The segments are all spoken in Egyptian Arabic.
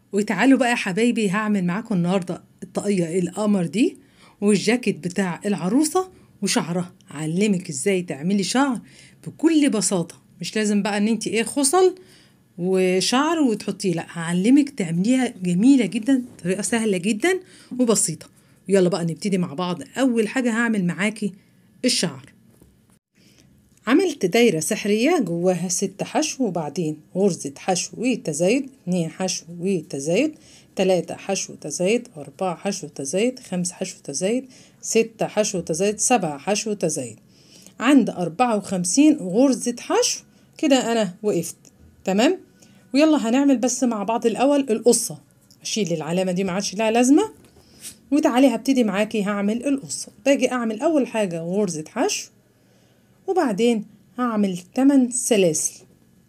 وتعالوا بقى يا حبايبي هعمل معاكم النهارده الطاقية القمر دي والجاكيت بتاع العروسة وشعرها علمك ازاي تعملي شعر بكل بساطة مش لازم بقى ان انت ايه خصل وشعر وتحطيه لا هعلمك تعمليها جميلة جدا طريقة سهلة جدا وبسيطة يلا بقى نبتدي مع بعض اول حاجة هعمل معاكي الشعر عملت دايرة سحرية جواها ست حشو وبعدين غرزة حشو وتزايد اتنين حشو وتزايد تلاتة حشو تزايد أربعة حشو تزايد خمس حشو تزايد ستة حشو تزايد سبعة حشو تزايد عند أربعة وخمسين غرزة حشو كده أنا وقفت تمام ويلا هنعمل بس مع بعض الأول القصة أشيل العلامة دي معادش لها لازمة وتعالي هبتدي معاكي هعمل القصة باجي أعمل أول حاجة غرزة حشو وبعدين هعمل 8 سلاسل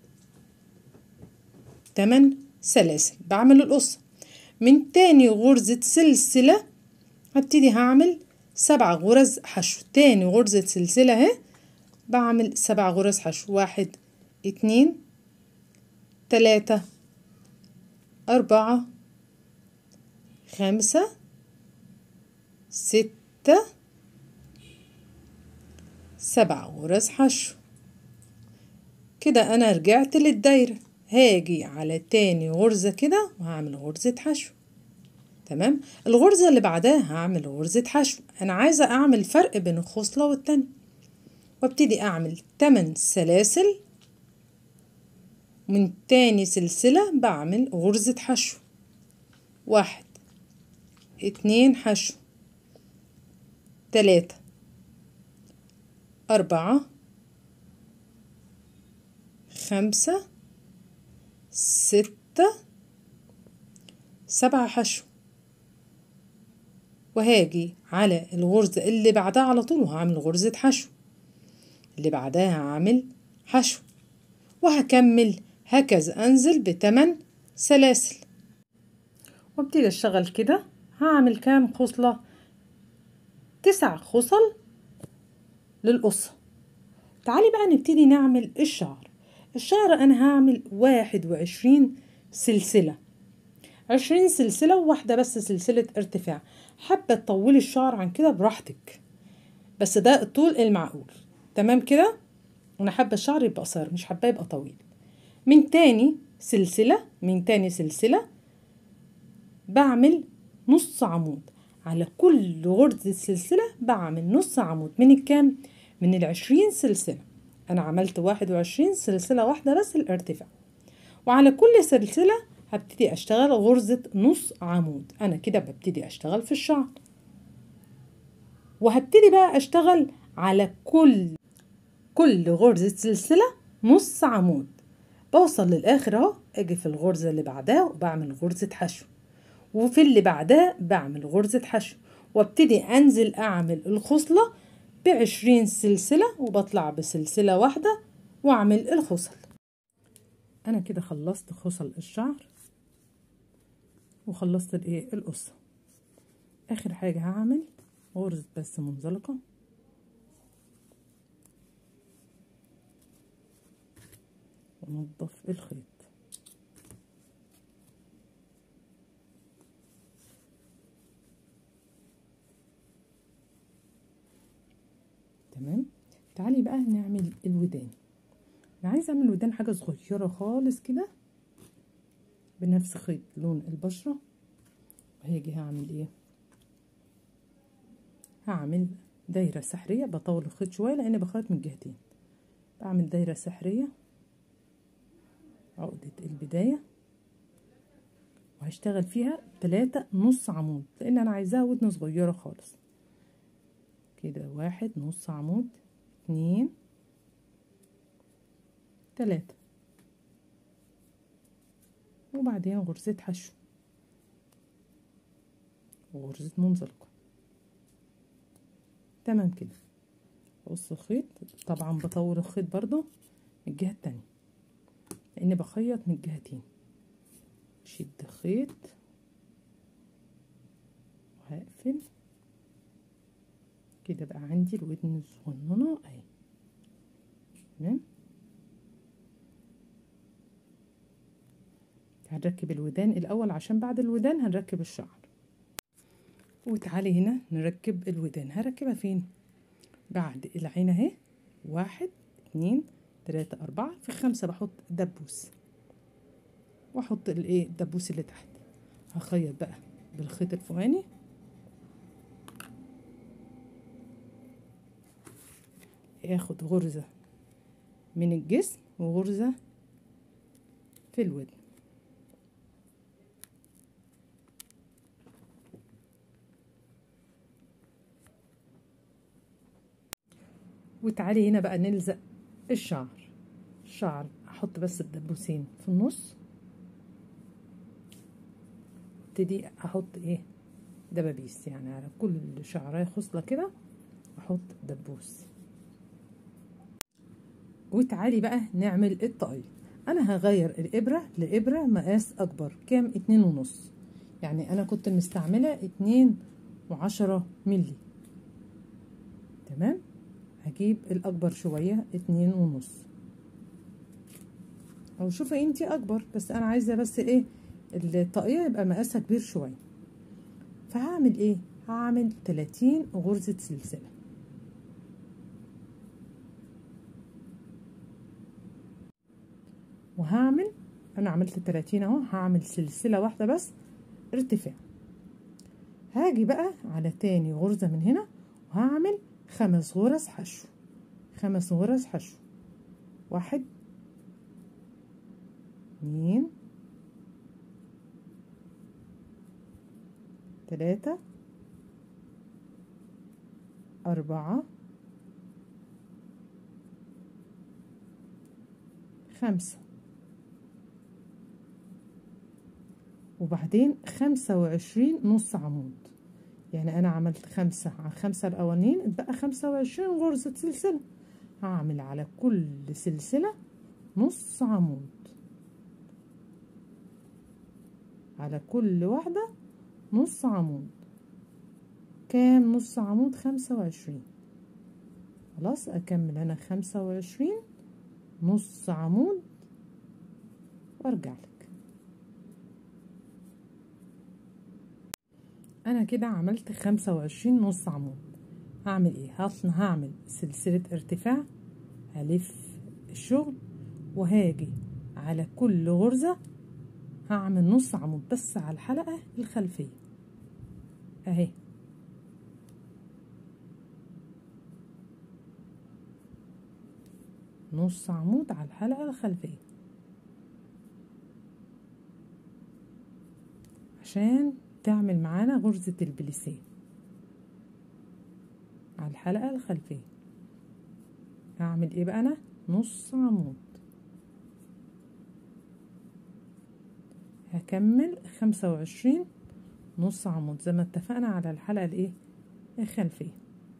8 سلاسل بعمل القصة من تاني غرزة سلسلة هبتدي هعمل سبع غرز حشو تاني غرزة سلسلة اهي بعمل سبع غرز حشو واحد اتنين تلاتة أربعة خمسة ستة سبع غرز حشو كده انا رجعت للدايرة هاجي على تاني غرزة كده وهعمل غرزة حشو تمام الغرزة اللي بعدها هعمل غرزة حشو انا عايزة اعمل فرق بين الخصلة والتانية وابتدي اعمل 8 سلاسل من تاني سلسلة بعمل غرزة حشو واحد اتنين حشو تلاتة أربعة خمسة ستة سبعة حشو وهاجي على الغرزة اللي بعدها على طول وهعمل غرزة حشو اللي بعدها هعمل حشو وهكمل هكذا أنزل بتمن سلاسل وابتدي أشتغل كده هعمل كام خصلة تسع خصل للقصة تعالي بقى نبتدي نعمل الشعر الشعر أنا هعمل واحد وعشرين سلسلة عشرين سلسلة وواحدة بس سلسلة ارتفاع حابة تطولي الشعر عن كده براحتك بس ده الطول المعقول تمام كده أنا حابة الشعر يبقى قصير مش حابة يبقى طويل من تاني سلسلة من تاني سلسلة بعمل نص عمود على كل غرزة سلسلة بعمل نص عمود من الكام؟ من العشرين سلسلة أنا عملت واحد وعشرين سلسلة واحدة بس الارتفاع وعلى كل سلسلة هبتدي أشتغل غرزة نص عمود أنا كده ببتدي أشتغل في الشعر وهبتدي بقى أشتغل على كل كل غرزة سلسلة نص عمود بوصل للآخر أهو أجي في الغرزة اللي بعدها وبعمل غرزة حشو وفي اللي بعدها بعمل غرزة حشو وابتدي انزل اعمل الخصلة بعشرين سلسلة وبطلع بسلسلة واحدة واعمل الخصل انا كده خلصت خصل الشعر وخلصت الايه القصة اخر حاجة هعمل غرزة بس منزلقة ونضف الخيط تمام تعالي بقى نعمل الودان انا عايزه اعمل ودان حاجه صغيره خالص كده بنفس خيط لون البشره وهاجي هعمل ايه هعمل دايره سحريه بطول الخيط شويه لان بخيط من الجهتين بعمل دايره سحريه عقده البدايه وهشتغل فيها تلاتة نص عمود لان انا عايزاها ودن صغيره خالص كده واحد نص عمود اتنين تلاتة وبعدين غرزة حشو وغرزة منزلقة تمام كده بص الخيط طبعا بطور الخيط برضو من الجهة التانية لان بخيط من الجهتين شد خيط وهقفل كده بقى عندي الودن الصغننة اهي تمام هنركب الودان الأول عشان بعد الودان هنركب الشعر وتعالي هنا نركب الودان هركبها فين بعد العين اهي واحد اتنين تلاتة أربعة في خمسة بحط دبوس واحط الايه الدبوس اللي تحت هخيط بقى بالخيط الفوقاني ياخد غرزة من الجسم وغرزة في الودن وتعالي هنا بقى نلزق الشعر الشعر احط بس الدبوسين في النص ابتدي احط ايه دبابيس يعني على كل شعرايه خصله كده احط دبوس وتعالي بقى نعمل الطاقية انا هغير الابرة لابرة مقاس اكبر كام اتنين ونص يعني انا كنت مستعملة اتنين وعشرة ملي تمام هجيب الاكبر شوية اتنين ونص او شوفي انتي اكبر بس انا عايزة بس ايه الطاقية يبقى مقاسها كبير شوية فهعمل ايه هعمل تلاتين غرزة سلسلة وهعمل انا عملت تلاتين اهو هعمل سلسلة واحدة بس ارتفاع هاجي بقى على تاني غرزة من هنا وهعمل خمس غرز حشو خمس غرز حشو واحد اتنين تلاتة أربعة خمسة وبعدين خمسة وعشرين نص عمود يعني أنا عملت خمسة على خمسة الأولانيين اتبقى خمسة وعشرين غرزة سلسلة هعمل على كل سلسلة نص عمود على كل واحدة نص عمود كام نص عمود خمسة وعشرين خلاص أكمل أنا خمسة وعشرين نص عمود وارجع لك انا كده عملت خمسة وعشرين نص عمود هعمل ايه هطلع هعمل سلسلة ارتفاع هلف الشغل وهاجي على كل غرزة هعمل نص عمود بس على الحلقة الخلفية اهي نص عمود على الحلقة الخلفية عشان تعمل معانا غرزة البليسيه على الحلقة الخلفية هعمل ايه بقى انا نص عمود هكمل خمسة وعشرين نص عمود زي ما اتفقنا على الحلقة الايه الخلفية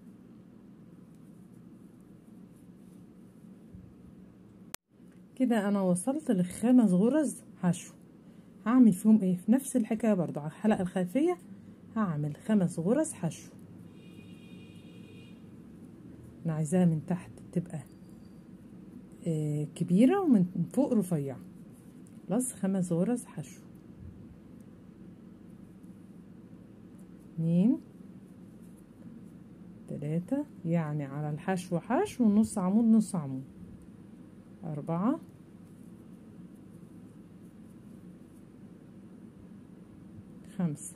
كده انا وصلت لخمس غرز حشو هعمل فيهم ايه في نفس الحكايه برضو على الحلقه الخلفيه هعمل خمس غرز حشو انا عايزاها من تحت تبقى آه كبيره ومن فوق رفيعه خلاص خمس غرز حشو اتنين تلاتة يعني على الحشو حشو ونص عمود نص عمود أربعة خمسة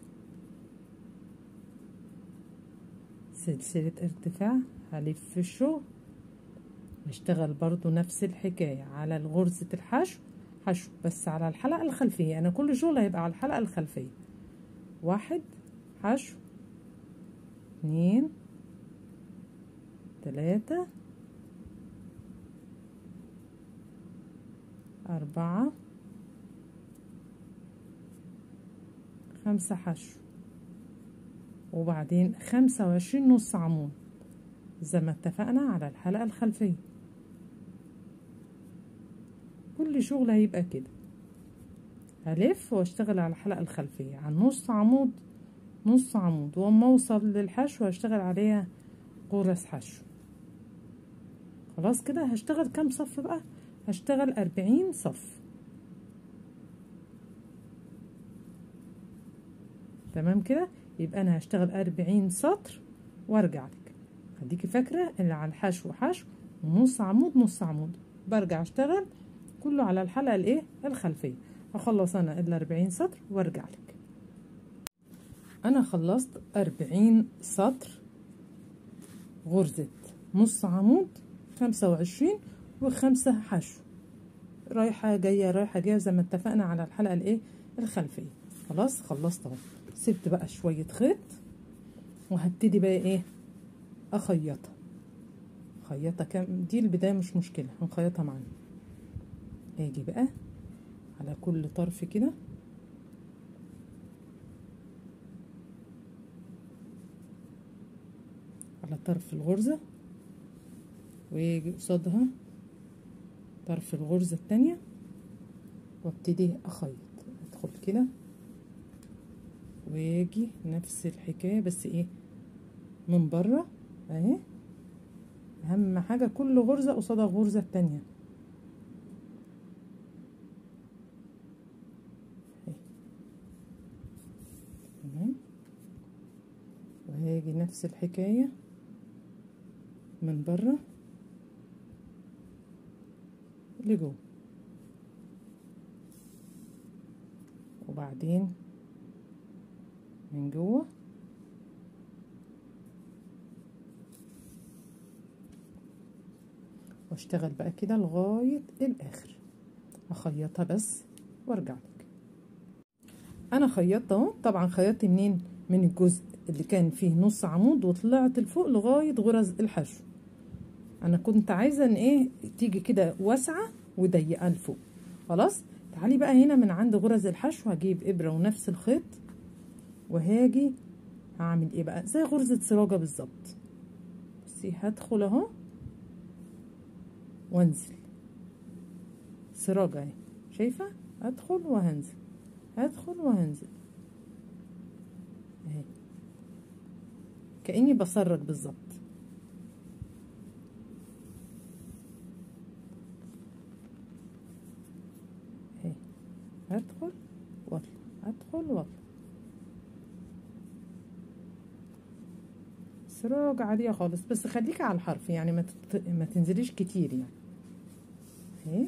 سلسلة ارتفاع هلف في الشغل نشتغل برضو نفس الحكاية على غرزة الحشو حشو بس على الحلقة الخلفية أنا كل شغل هيبقى على الحلقة الخلفية واحد حشو اتنين تلاتة أربعة خمسة حشو وبعدين خمسة وعشرين نص عمود زي ما اتفقنا على الحلقة الخلفية كل شغل هيبقى كده هلف واشتغل على الحلقة الخلفية على نص عمود نص عمود واما اوصل للحشو هشتغل عليها غرز حشو خلاص كده هشتغل كام صف بقى هشتغل أربعين صف تمام كده يبقى انا هشتغل أربعين سطر وارجع لك خليكي فاكره اللي على الحشو حشو ونص عمود نص عمود برجع اشتغل كله على الحلقه الايه الخلفيه اخلص انا الأربعين سطر وارجع لك انا خلصت أربعين سطر غرزة نص عمود خمسة وعشرين وخمسة حشو رايحة جاية رايحة جاية زي ما اتفقنا على الحلقة الايه الخلفية خلاص خلصت اهو سبت بقى شوية خيط وهبتدي بقى ايه اخيطها خيطها كام دي البداية مش مشكلة هنخيطها معانا اجي بقى على كل طرف كده على طرف الغرزة ويجي قصادها طرف الغرزة التانية وابتدي اخيط ادخل كده واجي نفس الحكاية بس ايه من بره اهي اهم حاجة كل غرزة قصادها غرزة التانية تمام وهاجي نفس الحكاية من بره لجوه وبعدين من جوه واشتغل بقى كده لغاية الاخر اخيطها بس وارجع لك انا خيطت اهو طبعا خيطت منين من الجزء اللي كان فيه نص عمود وطلعت لفوق لغاية غرز الحشو انا كنت عايزة ان ايه تيجي كده واسعة وضيقة لفوق خلاص تعالي بقى هنا من عند غرز الحشو هجيب ابرة ونفس الخيط وهاجي هعمل ايه بقى زي غرزة سراجة بالظبط بصي هدخل اهو وانزل سراجة اهي شايفة ادخل وهنزل هدخل وهنزل اهي كأني بسرج بالظبط اهي هدخل واطلع ادخل واطلع سراج عادية خالص بس خليكي على الحرف يعني ما, تت... ما تنزليش كتير يعني اهي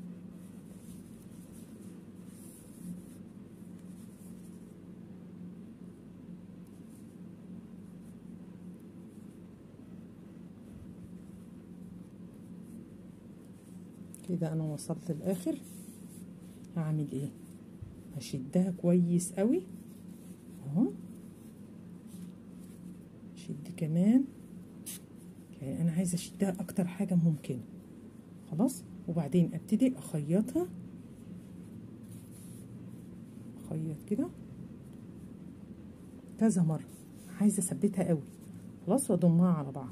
كده انا وصلت الاخر هعمل ايه هشدها كويس قوي اهو شد كمان يعني انا عايزه اشدها اكتر حاجه ممكنه خلاص وبعدين ابتدي اخيطها اخيط كده كذا مره عايزه اثبتها قوي خلاص واضمها على بعض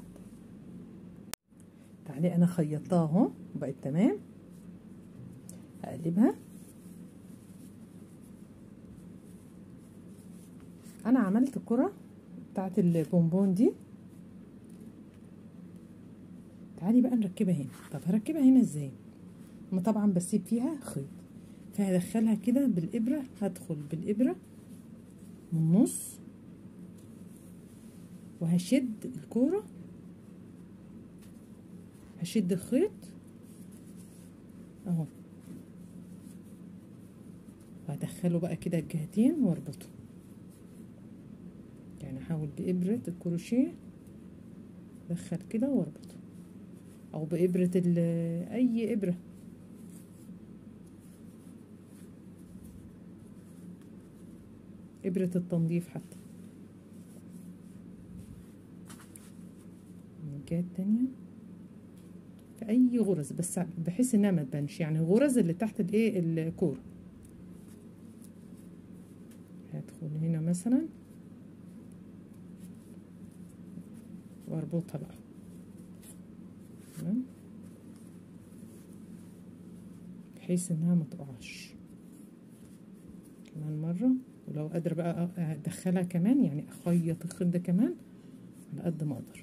تعالي انا خيطتها اهو وبقت تمام هقلبها انا عملت كرة بتاعت البونبون دي تعالي بقى نركبها هنا طب هركبها هنا ازاي ما طبعا بسيب فيها خيط فهدخلها كده بالابرة هدخل بالابرة من النص وهشد الكورة هشد الخيط اهو وهدخله بقى كده الجهتين واربطه يعني احاول بإبرة الكروشيه ادخل كده واربطه او بإبرة اي إبرة إبرة التنظيف حتى من الجهة التانية في أي غرز بس بحيث إنها ما تبانش يعني غرز اللي تحت الإيه الكورة هدخل هنا مثلا واربطها بقى تمام بحيث انها ما تقعش كمان مرة ولو قادرة بقى ادخلها كمان يعني اخيط الخيط ده كمان على قد ما اقدر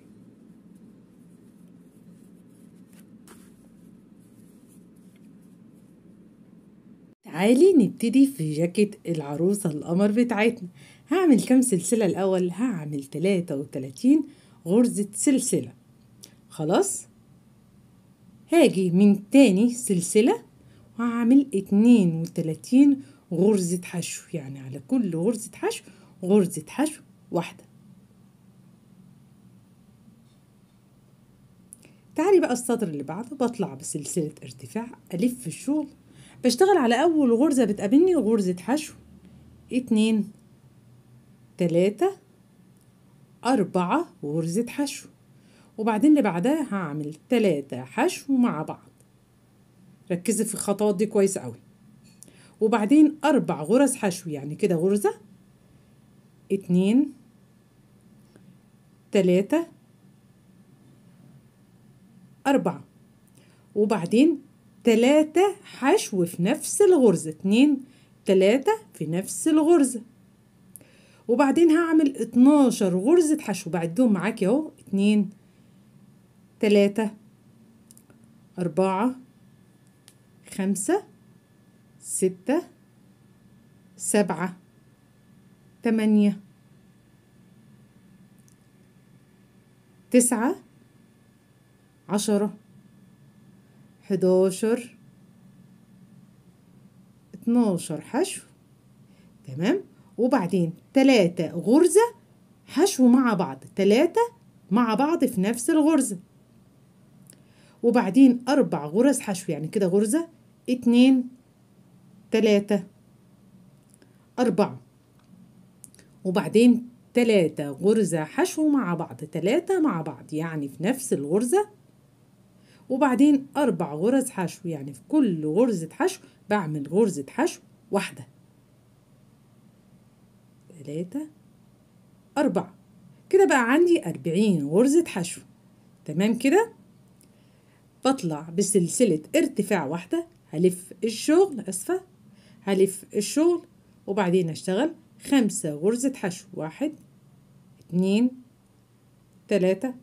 تعالي نبتدي في جاكيت العروسة القمر بتاعتنا هعمل كام سلسلة الأول هعمل تلاتة وتلاتين غرزة سلسلة خلاص هاجي من تاني سلسلة وهعمل اتنين وتلاتين غرزة حشو يعني على كل غرزة حشو غرزة حشو واحدة تعالي بقى السطر اللي بعده بطلع بسلسلة ارتفاع ألف في الشغل بشتغل على أول غرزة بتقابلني غرزة حشو اتنين تلاتة أربعة غرزة حشو وبعدين اللي بعدها هعمل تلاتة حشو مع بعض ركزي في الخطوات دي كويس قوي وبعدين أربع غرز حشو يعني كده غرزة اتنين تلاتة أربعة وبعدين تلاتة حشو في نفس الغرزة اتنين تلاتة في نفس الغرزة وبعدين هعمل اتناشر غرزة حشو بعدهم معاكي اهو اتنين تلاتة أربعة خمسة ستة سبعة تمانية تسعة عشرة حداشر اتناشر حشو تمام وبعدين تلاتة غرزة حشو مع بعض تلاتة مع بعض في نفس الغرزة وبعدين أربع غرز حشو يعني كده غرزة اتنين تلاتة أربعة وبعدين تلاتة غرزة حشو مع بعض تلاتة مع بعض يعني في نفس الغرزة وبعدين أربع غرز حشو يعني في كل غرزة حشو بعمل غرزة حشو واحدة تلاتة أربعة كده بقى عندي أربعين غرزة حشو تمام كده بطلع بسلسلة ارتفاع واحدة هلف الشغل أسفة هلف الشغل وبعدين أشتغل خمسة غرزة حشو واحد اتنين تلاتة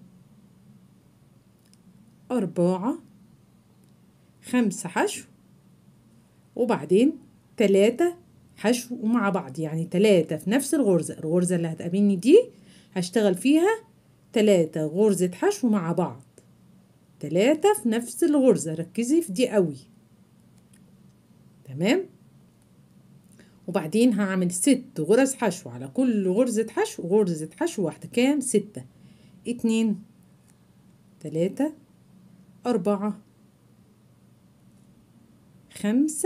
أربعة خمسة حشو وبعدين تلاتة حشو مع بعض يعني تلاتة في نفس الغرزة الغرزة اللي هتقابلني دي هشتغل فيها تلاتة غرزة حشو مع بعض تلاتة في نفس الغرزة ركزي في دي قوي تمام وبعدين هعمل ست غرز حشو على كل غرزة حشو غرزة حشو واحدة كام ستة اتنين تلاتة أربعة خمسة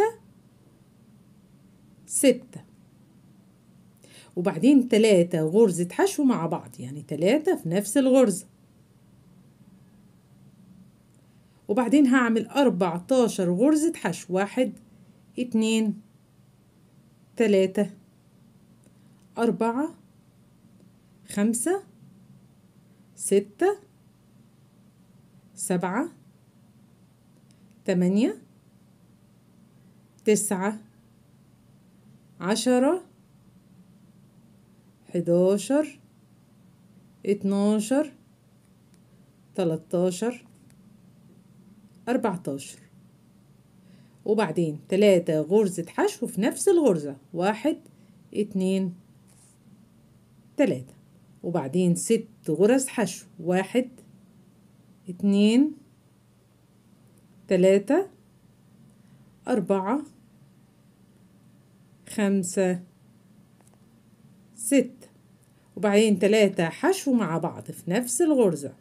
ستة وبعدين تلاتة غرزة حشو مع بعض يعني تلاتة في نفس الغرزة وبعدين هعمل أربعتاشر غرزة حشو واحد اتنين تلاتة أربعة خمسة ستة سبعة تمانية تسعة عشرة حداشر اتناشر تلاتاشر أربعتاشر وبعدين تلاتة غرزة حشو في نفس الغرزة واحد اتنين تلاتة وبعدين ست غرز حشو واحد اتنين تلاتة أربعة خمسة ستة وبعدين تلاتة حشو مع بعض في نفس الغرزة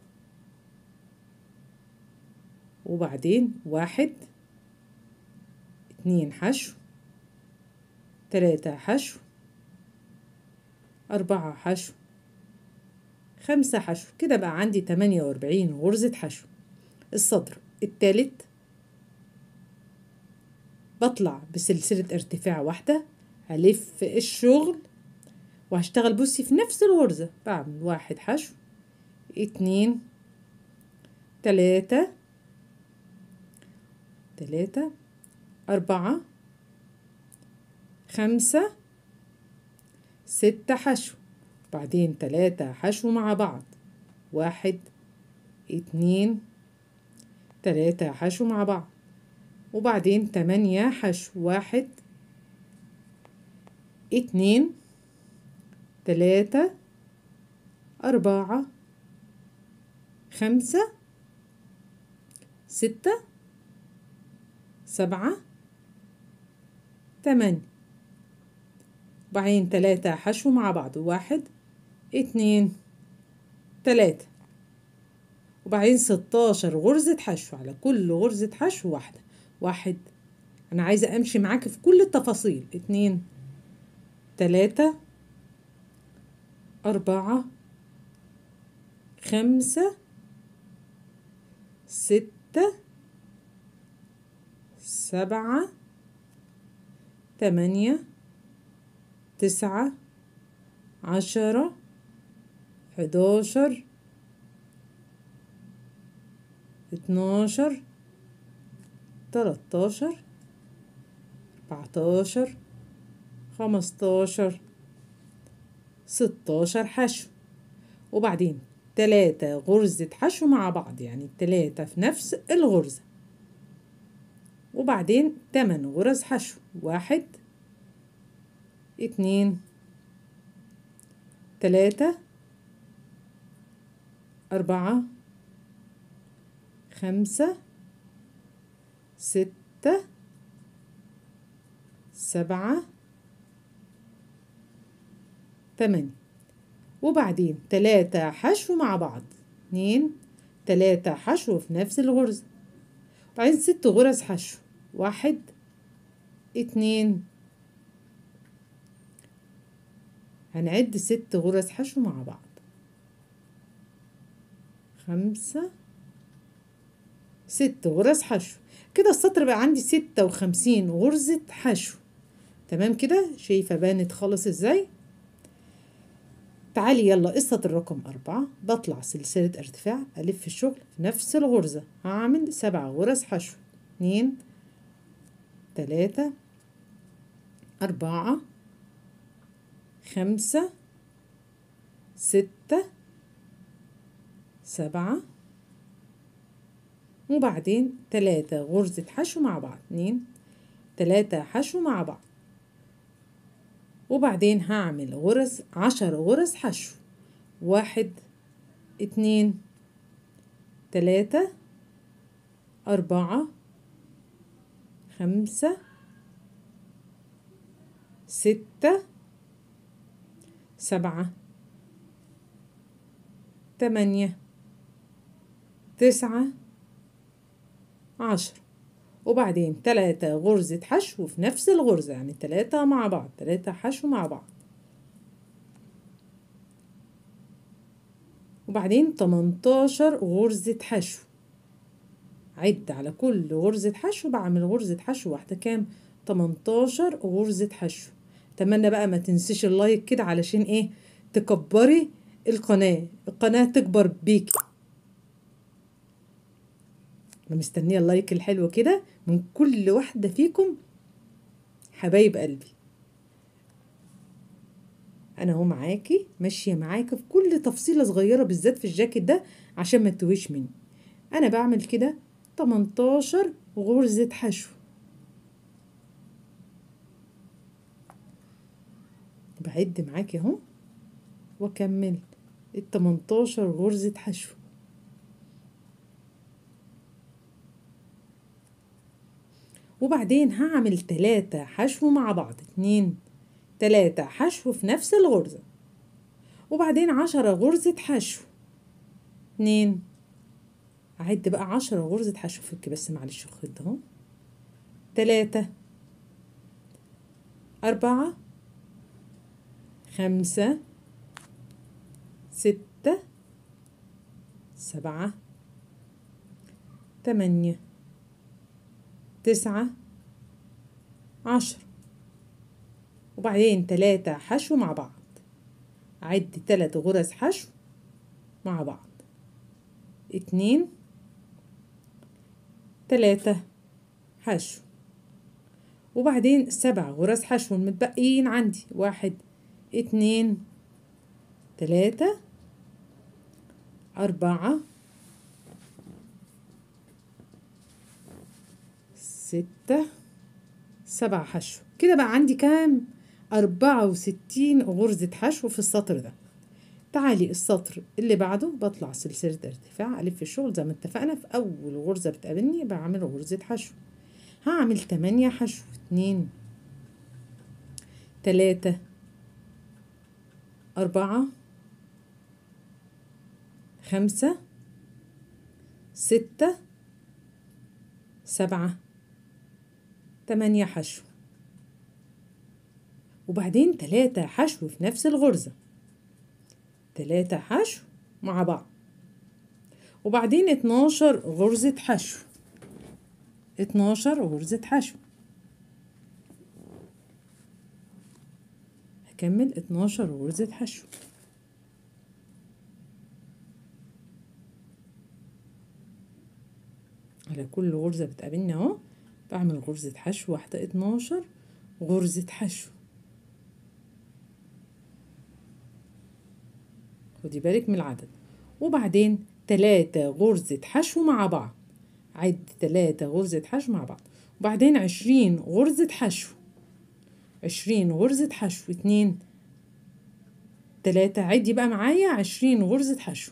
وبعدين واحد اتنين حشو تلاتة حشو أربعة حشو خمسة حشو كده بقى عندي تمانية وأربعين غرزة حشو السطر التالت بطلع بسلسلة ارتفاع واحدة هلف الشغل وهشتغل بصي في نفس الغرزة بعمل واحد حشو اتنين تلاتة تلاتة أربعة خمسة ستة حشو بعدين تلاتة حشو مع بعض واحد اتنين تلاتة حشو مع بعض وبعدين تمانية حشو واحد اتنين تلاتة أربعة خمسة ستة سبعة تمانية وبعدين تلاتة حشو مع بعض واحد اتنين تلاتة وبعدين ستاشر غرزة حشو على كل غرزة حشو واحدة واحد أنا عايزة أمشي معاك في كل التفاصيل اتنين تلاتة أربعة خمسة ستة سبعة تمانية تسعة عشرة حداشر اتناشر تلاتاشر أربعتاشر خمستاشر ستاشر حشو وبعدين تلاتة غرزة حشو مع بعض يعني تلاتة في نفس الغرزة وبعدين تمن غرز حشو واحد اتنين تلاتة أربعة خمسة ستة سبعة تمانية وبعدين تلاتة حشو مع بعض اتنين تلاتة حشو في نفس الغرزة وبعدين ست غرز حشو واحد اتنين هنعد ست غرز حشو مع بعض خمسة ست غرز حشو كده السطر بقى عندي ستة وخمسين غرزة حشو تمام كده شايفة بانت خالص ازاي تعالي يلا السطر رقم أربعة بطلع سلسلة ارتفاع ألف الشغل في نفس الغرزة هعمل سبع غرز حشو اتنين تلاتة أربعة خمسة ستة سبعة وبعدين تلاتة غرزة حشو مع بعض اتنين تلاتة حشو مع بعض وبعدين هعمل غرز عشر غرز حشو واحد اتنين تلاتة أربعة خمسة ستة سبعة تمانية تسعة عشر وبعدين تلاتة غرزة حشو في نفس الغرزة يعني تلاتة مع بعض تلاتة حشو مع بعض وبعدين تمنتاشر غرزة حشو عد على كل غرزة حشو بعمل غرزة حشو واحدة كام تمنتاشر غرزة حشو اتمنى بقى ما تنسيش اللايك كده علشان ايه تكبري القناة القناة تكبر بيكي انا مستنيه اللايك الحلو كده من كل واحده فيكم حبايب قلبي انا اهو معاكي ماشيه معاكي في كل تفصيله صغيره بالذات في الجاكيت ده عشان ما تتوهش مني انا بعمل كده 18 غرزه حشو بعد معاكي اهو واكمل ال 18 غرزه حشو وبعدين هعمل تلاتة حشو مع بعض اتنين تلاتة حشو في نفس الغرزة وبعدين عشرة غرزة حشو اتنين أعد بقى عشرة غرزة حشو فك بس معلش الخيط اهو تلاتة أربعة خمسة ستة سبعة تمانية تسعة عشر وبعدين تلاتة حشو مع بعض عد تلات غرز حشو مع بعض اتنين تلاتة حشو وبعدين سبع غرز حشو المتبقيين عندي واحد اتنين تلاتة أربعة ستة سبعة حشو كده بقى عندي كام أربعة وستين غرزة حشو في السطر ده تعالي السطر اللي بعده بطلع سلسلة ارتفاع ألف الشغل زي ما اتفقنا في أول غرزة بتقابلني بعمل غرزة حشو هعمل تمانية حشو اتنين تلاتة أربعة خمسة ستة سبعة تمانية حشو وبعدين تلاتة حشو في نفس الغرزة تلاتة حشو مع بعض وبعدين اتناشر غرزة حشو اتناشر غرزة حشو هكمل اتناشر غرزة حشو على كل غرزة بتقابلني اهو بعمل غرزة حشو واحدة اتناشر غرزة حشو خدي بالك من العدد وبعدين تلاتة غرزة حشو مع بعض عد تلاتة غرزة حشو مع بعض وبعدين عشرين غرزة حشو عشرين غرزة حشو اتنين تلاتة عدي بقى معايا عشرين غرزة حشو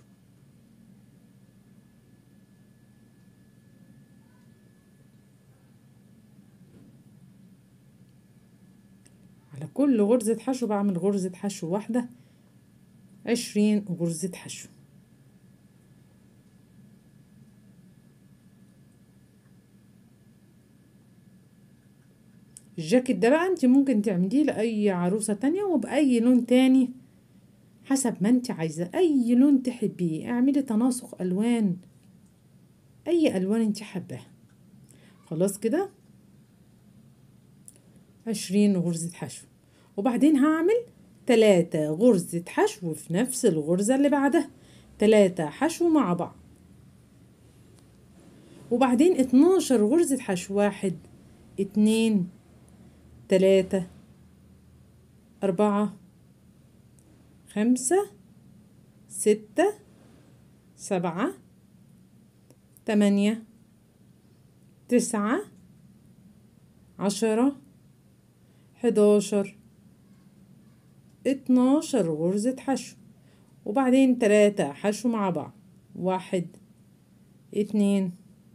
على كل غرزة حشو بعمل غرزة حشو واحدة عشرين غرزة حشو الجاكيت ده بقى انت ممكن تعمليه لأي عروسة تانية وبأي لون تاني حسب ما انت عايزة أي لون تحبيه اعملي تناسق ألوان أي ألوان انت حباها خلاص كده عشرين غرزة حشو وبعدين هعمل تلاتة غرزة حشو في نفس الغرزة اللي بعدها تلاتة حشو مع بعض وبعدين اتناشر غرزة حشو واحد اتنين تلاتة أربعة خمسة ستة سبعة تمانية تسعة عشرة حداشر اتناشر غرزة حشو وبعدين تلاتة حشو مع بعض واحد اتنين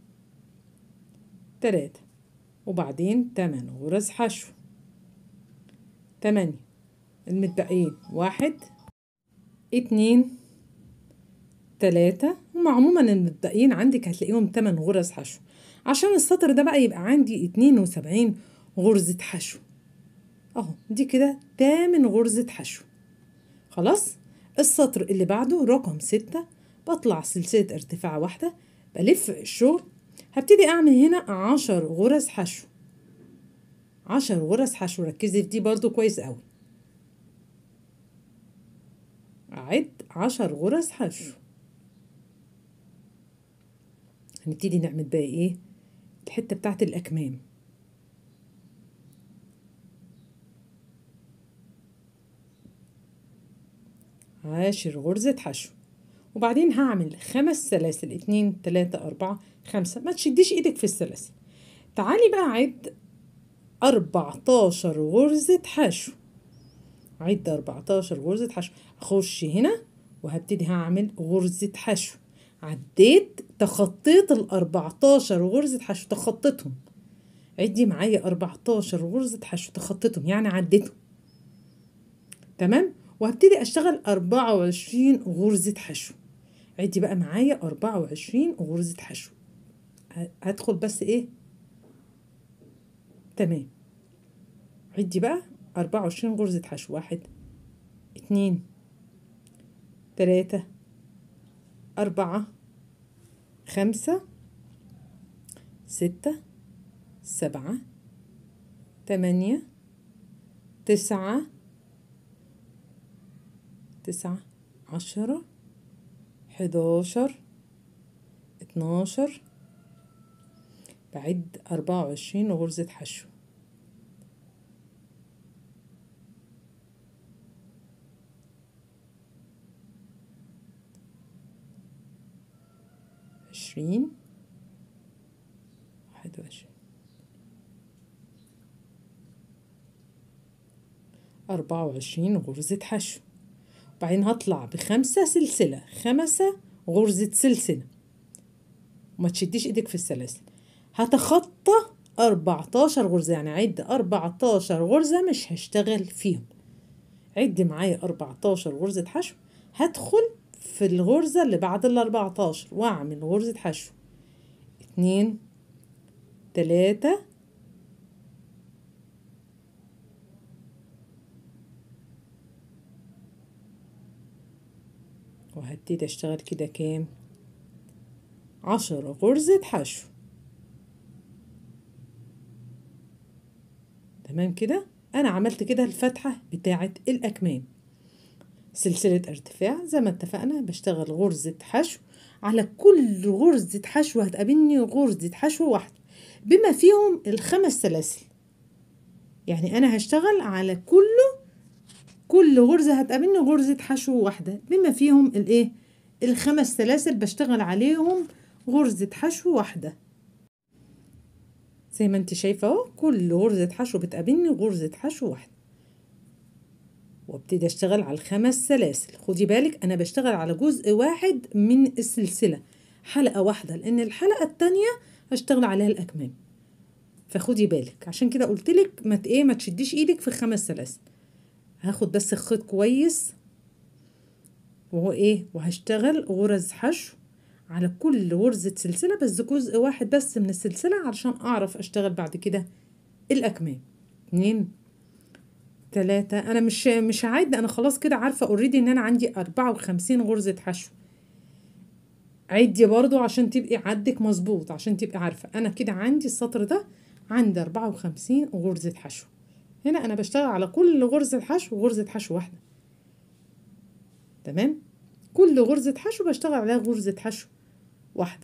تلاتة وبعدين تمن غرز حشو تمانية المتبقيين واحد اتنين تلاتة هم عموما المتبقيين عندك هتلاقيهم تمن غرز حشو عشان السطر ده بقى يبقى عندي اتنين وسبعين غرزة حشو اهو دي كده تامن غرزة حشو خلاص السطر اللي بعده رقم ستة بطلع سلسلة ارتفاع واحدة بلف الشغل هبتدي اعمل هنا عشر غرز حشو عشر غرز حشو ركزي في دي برضو كويس قوي اعد عشر غرز حشو هنبتدي نعمل بقى ايه الحتة بتاعت الاكمام عاشر غرزة حشو وبعدين هعمل خمس سلاسل اتنين تلاتة أربعة خمسة ما تشديش ايدك في السلاسل تعالي بقى عد أربعتاشر غرزة حشو عد أربعتاشر غرزة حشو أخش هنا وهبتدي هعمل غرزة حشو عديت تخطيت الأربعتاشر غرزة حشو تخطيتهم عدي معايا أربعتاشر غرزة حشو تخطيتهم يعني عديتهم تمام وهبتدي أشتغل أربعة وعشرين غرزة حشو عدي بقى معايا أربعة وعشرين غرزة حشو هدخل بس إيه تمام عدي بقى أربعة وعشرين غرزة حشو واحد اتنين تلاتة أربعة خمسة ستة سبعة تمانية تسعة تسعة عشرة حداشر اتناشر بعد أربعة وعشرين غرزة حشو عشرين واحد وعشرين أربعة وعشرين غرزة حشو وبعدين هطلع بخمسة سلسلة خمسة غرزة سلسلة وما تشديش ايدك في السلاسل هتخطى أربعتاشر غرزة يعني عد أربعتاشر غرزة مش هشتغل فيهم عد معايا أربعتاشر غرزة حشو هدخل في الغرزة اللي بعد الأربعتاشر وأعمل غرزة حشو اتنين تلاتة وهبتدي اشتغل كده كام عشرة غرزة حشو تمام كده انا عملت كده الفتحة بتاعة الاكمام سلسلة ارتفاع زي ما اتفقنا بشتغل غرزة حشو على كل غرزة حشو هتقابلني غرزة حشو واحدة بما فيهم الخمس سلاسل يعني انا هشتغل على كله كل غرزة هتقابلني غرزة حشو واحدة بما فيهم الايه الخمس سلاسل بشتغل عليهم غرزة حشو واحدة زي ما انت شايفة اهو كل غرزة حشو بتقابلني غرزة حشو واحدة وابتدي اشتغل على الخمس سلاسل خدي بالك انا بشتغل على جزء واحد من السلسلة حلقة واحدة لان الحلقة التانية هشتغل عليها الاكمام فخدي بالك عشان كده قلتلك ما ايه ما تشديش ايدك في خمس سلاسل هاخد بس الخيط كويس وهو ايه وهشتغل غرز حشو على كل غرزة سلسلة بس جزء واحد بس من السلسلة علشان اعرف اشتغل بعد كده الاكمام اتنين تلاتة انا مش مش هعد انا خلاص كده عارفة اوريدي ان انا عندي اربعة وخمسين غرزة حشو عدي برضو عشان تبقي عدك مظبوط عشان تبقي عارفة انا كده عندي السطر ده عندي اربعة وخمسين غرزة حشو هنا انا بشتغل على كل غرزة حشو غرزة حشو واحدة تمام كل غرزة حشو بشتغل عليها غرزة حشو واحدة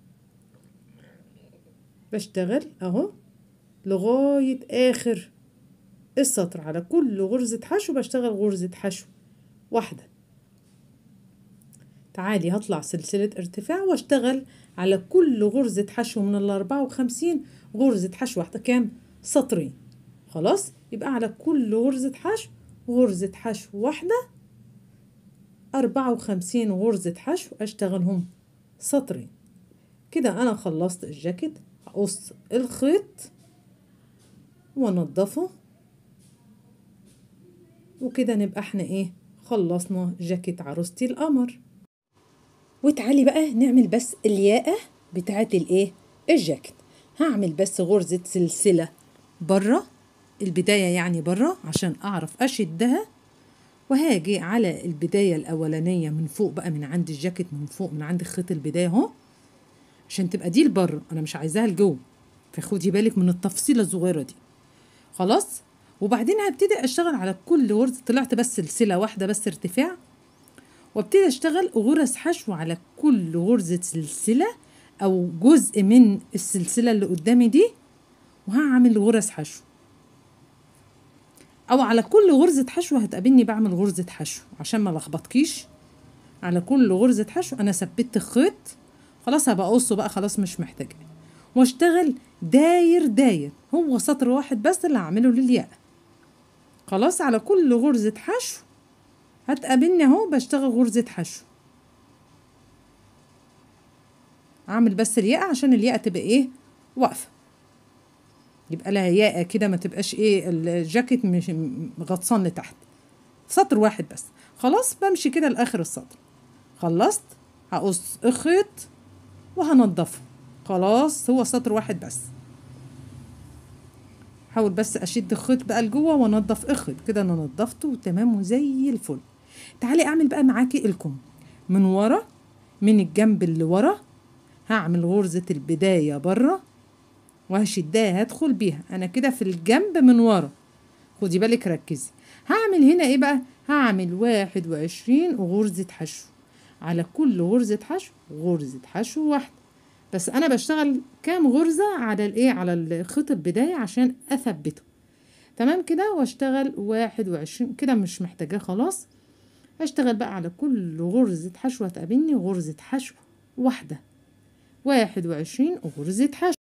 بشتغل اهو لغاية اخر السطر على كل غرزة حشو بشتغل غرزة حشو واحدة تعالي هطلع سلسلة ارتفاع واشتغل على كل غرزة حشو من الأربعة وخمسين غرزة حشو واحدة كام سطرين خلاص يبقى على كل غرزة حشو غرزة حشو واحدة أربعة وخمسين غرزة حشو أشتغلهم سطرين كده أنا خلصت الجاكيت هقص الخيط وانضفه وكده نبقى احنا ايه خلصنا جاكيت عروستي القمر وتعالي بقى نعمل بس الياقة بتاعت الايه الجاكيت هعمل بس غرزة سلسلة برا البداية يعني برا عشان أعرف أشدها وهاجي على البداية الأولانية من فوق بقى من عند الجاكيت من فوق من عند خيط البداية اهو عشان تبقى دي لبره أنا مش عايزاها لجوه فخدي بالك من التفصيلة الصغيرة دي خلاص وبعدين هبتدي أشتغل على كل غرزة طلعت بس سلسلة واحدة بس ارتفاع وابتدي أشتغل غرز حشو على كل غرزة سلسلة أو جزء من السلسلة اللي قدامي دي وهعمل غرز حشو او على كل غرزة حشو هتقابلني بعمل غرزة حشو عشان ما لخبطكيش على كل غرزة حشو انا ثبت الخيط خلاص هبقى اقصه بقى خلاص مش محتاجة واشتغل داير داير هو سطر واحد بس اللي هعمله للياء خلاص على كل غرزة حشو هتقابلني اهو بشتغل غرزة حشو اعمل بس الياء عشان الياء تبقى ايه واقفه يبقى لها ياقه كده ما تبقاش ايه الجاكيت مش غطسان لتحت سطر واحد بس خلاص بمشي كده لاخر السطر خلصت هقص الخيط وهنضفه خلاص هو سطر واحد بس حاول بس اشد الخيط بقى لجوه وانضف الخيط كده انا نضفته وتمام وزي الفل تعالي اعمل بقى معاكي الكم من ورا من الجنب اللي ورا هعمل غرزة البداية بره وهشدها هدخل بيها انا كده في الجنب من ورا خدي بالك ركزي هعمل هنا ايه بقى هعمل واحد وعشرين غرزة حشو على كل غرزة حشو غرزة حشو واحدة بس انا بشتغل كام غرزة على الايه على الخيط البداية عشان اثبته تمام كده واشتغل واحد وعشرين كده مش محتاجاه خلاص هشتغل بقى على كل غرزة حشو هتقابلني غرزة حشو واحدة واحد وعشرين غرزة حشو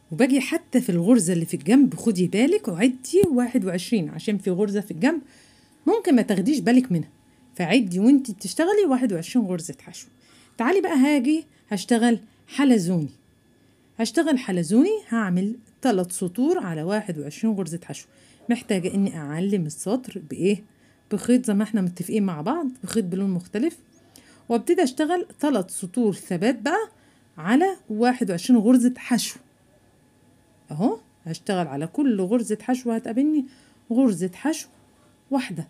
وباجي حتى في الغرزة اللي في الجنب خدي بالك وعدي واحد وعشرين عشان في غرزة في الجنب ممكن ما تاخديش بالك منها فعدي وانتي بتشتغلي واحد وعشرين غرزة حشو تعالي بقى هاجي هشتغل حلزوني هشتغل حلزوني هعمل تلات سطور على واحد وعشرين غرزة حشو محتاجة اني اعلم السطر بايه بخيط زي ما احنا متفقين مع بعض بخيط بلون مختلف وابتدي اشتغل تلات سطور ثبات بقى على واحد وعشرين غرزة حشو اهو هشتغل على كل غرزة حشو هتقابلني غرزة حشو واحدة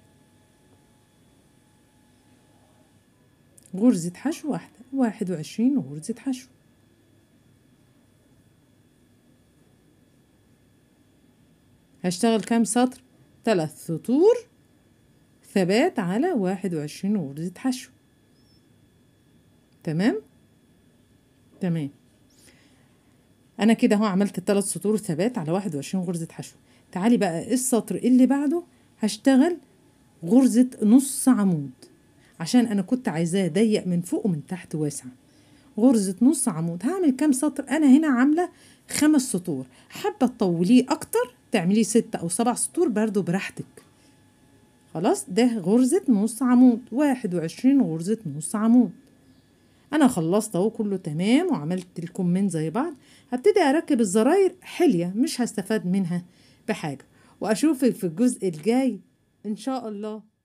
غرزة حشو واحدة واحد وعشرين غرزة حشو هشتغل كام سطر ثلاث سطور ثبات على واحد وعشرين غرزة حشو تمام تمام انا كده اهو عملت الثلاث سطور ثبات على واحد وعشرين غرزة حشو تعالي بقى السطر اللي بعده هشتغل غرزة نص عمود عشان انا كنت عايزاه ضيق من فوق ومن تحت واسع غرزة نص عمود هعمل كام سطر انا هنا عاملة خمس سطور حابة تطوليه اكتر تعمليه ستة او سبع سطور برضو براحتك خلاص ده غرزة نص عمود واحد وعشرين غرزة نص عمود انا خلصت اهو كله تمام وعملت الكمين زي بعض هبتدي اركب الزراير حلية مش هستفاد منها بحاجة واشوفك في الجزء الجاي ان شاء الله